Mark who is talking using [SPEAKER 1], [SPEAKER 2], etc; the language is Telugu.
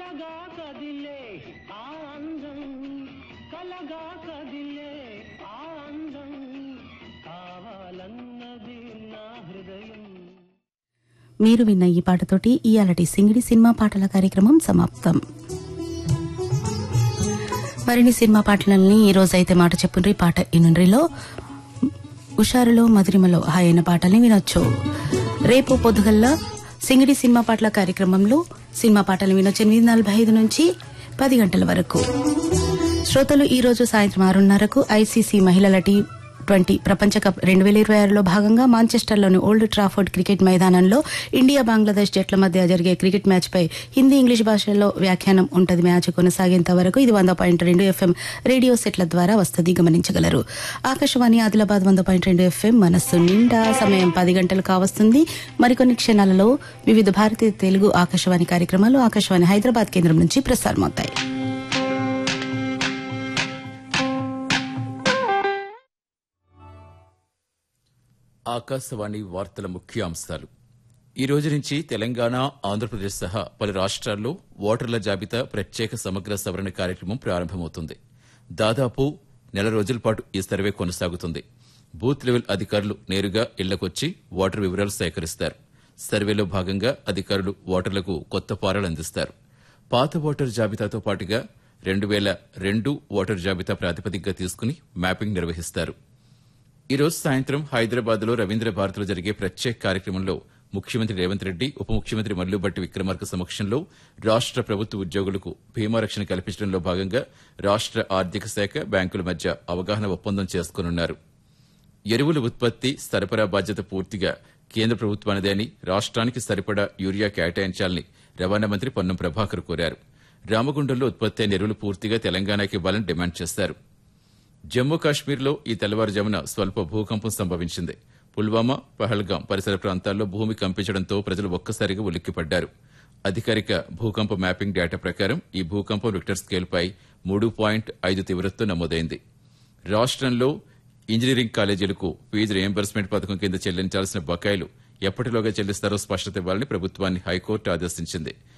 [SPEAKER 1] కలగా కదిలే ఆ అందం కలగా కదిలే ఆ అందం కావాలన్నది నా హృదయం
[SPEAKER 2] మీరు విన్న ఈ పాటతోటి ఇయాలటి సింగిడి సినిమా పాటల కార్యక్రమం సమాప్తం మరిన్ని సినిమా పాటలని ఈ రోజైతే మాట చెప్పుండ్రి పాట ఇనుండ్రిలో ఉషారులో మధురిమలో హాయైన పాటల్ని వినొచ్చు రేపు పొద్దుగల్లా సింగిడి సినిమా పాటల కార్యక్రమంలో సినిమా పాటలు వినొచ్చు ఎనిమిది నలభై ఐదు నుంచి పది గంటల వరకు శ్రోతలు ఈ రోజు సాయంత్రం ఆరున్నరకు ఐసీసీ మహిళల టీ ట్వంటీ ప్రపంచ కప్ రెండు వేల ఇరవై ఆరులో భాగంగా మాంచెస్టర్లోని ఓల్డ్ ట్రాఫోర్డ్ క్రికెట్ మైదానంలో ఇండియా బంగ్లాదేశ్ జట్ల మధ్య జరిగే క్రికెట్ మ్యాచ్పై హిందీ ఇంగ్లీష్ భాషల్లో వ్యాఖ్యానం ఉంటది మ్యాచ్ కొనసాగేంత వరకు ఇది వంద పాయింట్ రెండు ఎఫ్ఎం రేడియో సెట్ల ద్వారా వస్తుంది గమనించగలరు ఆకాశవాణి ఆదిలాబాద్ వంద పాయింట్ రెండు ఎఫ్ఎం మనస్సు నిండా సమయం పది గంటలు కావస్తుంది మరికొన్ని క్షణాలలో వివిధ భారతీయ తెలుగు ఆకాశవాణి కార్యక్రమాలు ఆకాశవాణి హైదరాబాద్ కేంద్రం నుంచి ప్రసారమవుతాయి
[SPEAKER 3] ఆకాశవాణి వార్తల ముఖ్యాంశాలు ఈ రోజు నుంచి తెలంగాణ ఆంధ్రప్రదేశ్ సహా పలు రాష్ట్రాల్లో ఓటర్ల జాబితా ప్రత్యేక సమగ్ర సవరణ కార్యక్రమం ప్రారంభమవుతుంది దాదాపు నెల రోజుల పాటు ఈ సర్వే కొనసాగుతుంది బూత్ లెవెల్ అధికారులు నేరుగా ఇళ్లకొచ్చి ఓటర్ వివరాలు సేకరిస్తారు సర్వేలో భాగంగా అధికారులు ఓటర్లకు కొత్త ఫారాలు అందిస్తారు పాత ఓటర్ జాబితాతో పాటుగా రెండు వేల రెండు ఓటర్ జాబితా ప్రాతిపదికగా తీసుకుని మ్యాపింగ్ నిర్వహిస్తారు ఈ రోజు సాయంత్రం హైదరాబాద్ లో రవీంద్ర భారతిలో జరిగే ప్రత్యేక కార్యక్రమంలో ముఖ్యమంత్రి రేవంత్ రెడ్డి ఉప ముఖ్యమంత్రి మల్లుబట్టి విక్రమార్క సమక్షంలో రాష్ట ప్రభుత్వ ఉద్యోగులకు బీమా రక్షణ కల్పించడంలో భాగంగా రాష్ట ఆర్థిక శాఖ బ్యాంకుల మధ్య అవగాహన ఒప్పందం చేసుకోనున్నారు ఎరువుల ఉత్పత్తి సరఫరా బాధ్యత పూర్తిగా కేంద్ర ప్రభుత్వానిదే అని రాష్ట్రానికి సరిపడా యూరియా కేటాయించాలని రవాణా మంత్రి పొన్నం ప్రభాకర్ కోరారు రామగుండంలో ఉత్పత్తి అయిన ఎరువులు పూర్తిగా తెలంగాణకి ఇవ్వాలని డిమాండ్ చేశారు జమ్మూ కాశ్మీర్లో ఈ తెల్లవారుజామున స్వల్ప భూకంపం సంభవించింది పుల్వామా పహల్గాం పరిసర ప్రాంతాల్లో భూమి కంపించడంతో ప్రజలు ఒక్కసారిగా ఉలిక్కిపడ్డారు అధికారిక భూకంప మ్యాపింగ్ డేటా ప్రకారం ఈ భూకంపం రిక్టర్ స్కేల్పై మూడు పాయింట్ ఐదు తీవ్రతతో నమోదైంది రాష్ట్రంలో ఇంజనీరింగ్ కాలేజీలకు ఫీజు రియంబర్స్మెంట్ పథకం కింద చెల్లించాల్సిన బకాయిలు ఎప్పటిలోగా చెల్లిస్తారో స్పష్టత ఇవ్వాలని ప్రభుత్వాన్ని హైకోర్టు ఆదేశించింది